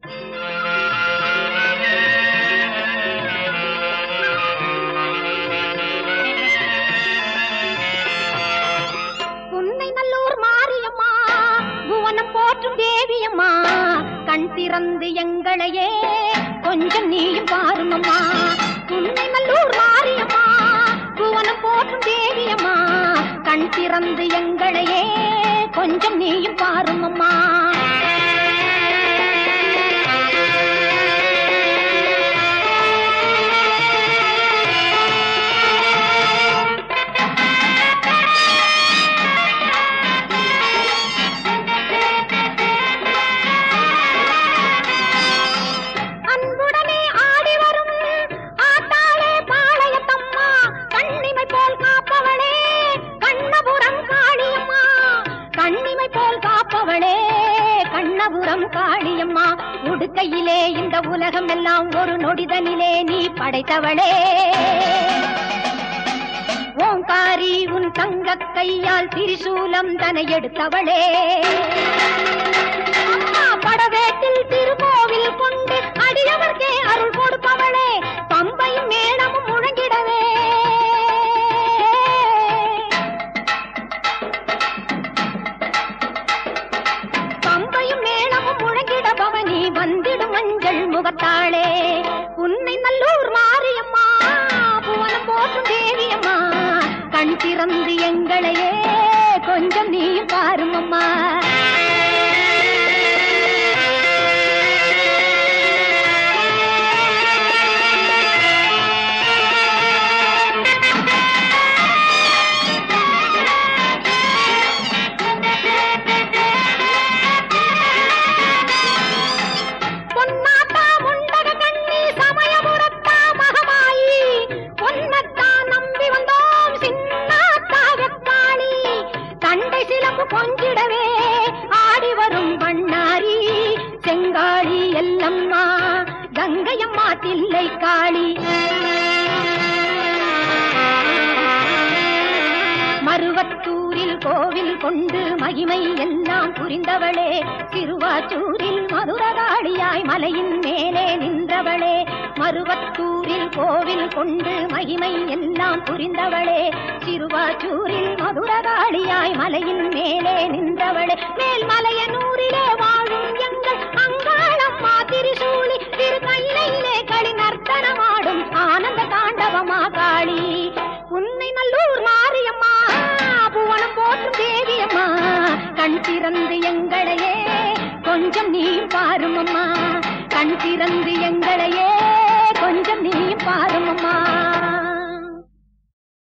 புன்னை நல்லூர் மாரியம்மா புவனம் போற்றும் தேவியம்மா கண் திறந்து எங்களையே கொஞ்சம் நீயும் பாருமம்மா புன்னை நல்லூர் மாரியம்மா புவனம் போற்றும் தேவியம்மா கண் திறந்து எங்களையே கொஞ்சம் நீயும் பாருமம்மா அன்புடனே ஆடி வரும் ஆத்தாளே பாளையத்தம்மா கண்ணிமை போல் காப்பவளே கண்ணபுரம் காளியம்மா கண்ணிமை போல் காப்பவளே கண்ணபுரம் காளியம்மா உடுக்கையிலே இந்த உலகம் எல்லாம் ஒரு நொடிதனிலே நீ படைத்தவளே ஓங்காரி உன் தங்க கையால் திரிசூலம் தன எடுத்தவளே அம்மா படவேட்டில் திருக்கோவில் கொண்டு அடியவர்க்கே அருள் கொடுப்பவளே பம்பையும் மேளமும் முழங்கிடவே பம்பையும் மேளமும் முழங்கிட பவனி வந்திடும் மஞ்சள் முகத்தாளே உன்னை நல்லூர் மாரியம்மா புவனம் போற்றும் தேவியம்மா கண் திறந்து எங்களையே கொஞ்சம் நீ பாருமம்மா பொன்னாத்தா முண்டக கண்ணி சமயபுரத்தா மகமாயி பொன்னத்தா நம்பி வந்தோம் சின்னாத்தா வெப்பாளி கண்டை சிலம்பு கொஞ்சிடவே ஆடி வரும் பண்ணாரி செங்காளி எல்லம்மா கங்கையம்மா தில்லை காளி மருவத்தூரில் கோவில் கொண்டு மகிமை எல்லாம் புரிந்தவளே திருவாச்சூரில் மதுரகாளியாய் மலையின் மேலே நின்றவளே மருவத்தூரில் கோவில் கொண்டு மகிமை எல்லாம் புரிந்தவளே திருவாச்சூரில் மதுரகாளியாய் மலையின் மேலே நின்றவளே மேல்மலையனூரிலே வாழும் எங்கள் அங்காளம்மா திரிசூலி திரு கையிலே களி நர்த்தனமாடும் ஆனந்த தாண்டவமா காளி உன்னை நல்லூர் மாரியம்மா புவனம் போற்றும் தேவியம்மா கண் திறந்து எங்களையே கொஞ்சம் நீ பாருமம்மா கண் திறந்து எங்களையே